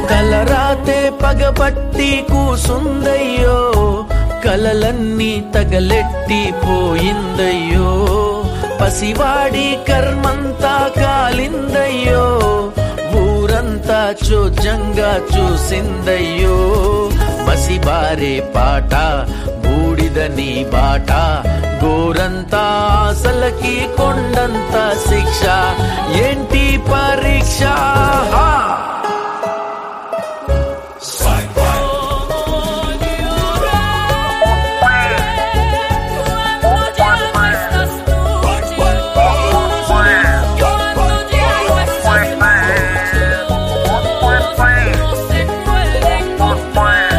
తలరాతే పగపట్టి కూసుందయ్యో కలలన్నీ తగలెట్టి పోయిందయ్యో పసివాడి కర్మంతా కాలిందయ్యో ఊరంతా చోజంగా చూసిందయ్యో మసిబారే పాట బూడిదని బాట గోరంతా అసలకి కొండంత శిక్ష ఏంటి పరీక్ష హా! Cuando ya no estás tú, cuando ya no estás tú, no se puede contar.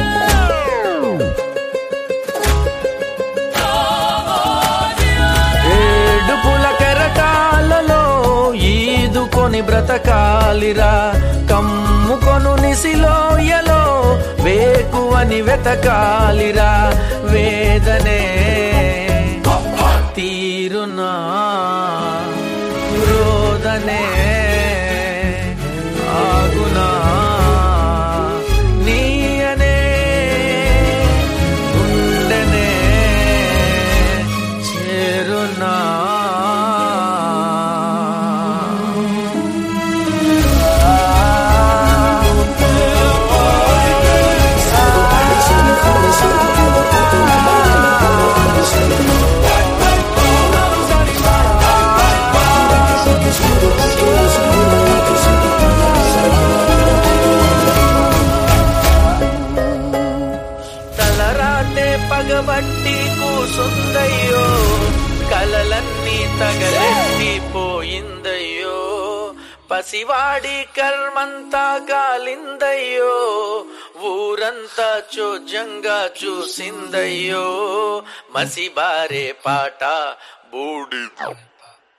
ఏడుపుల కెరటాలలో ఈదుకొని బ్రతకాలిరా కమ్ముకొను నిసిలోయలో వేకువని వెతకాలిరా వేదనే తీరునా రోదనే ఆగునా నీయనే గుండెనే చేరునా తలరాతే పగబట్టి కూసుందయ్యో కలలన్నీ తగలెట్టి పోయిందయ్యో పసివాడి కర్మంతా కాలిందయ్యో ఊరంతా చోజంగా చూసిందయ్యో మసిబారే పాట బూడి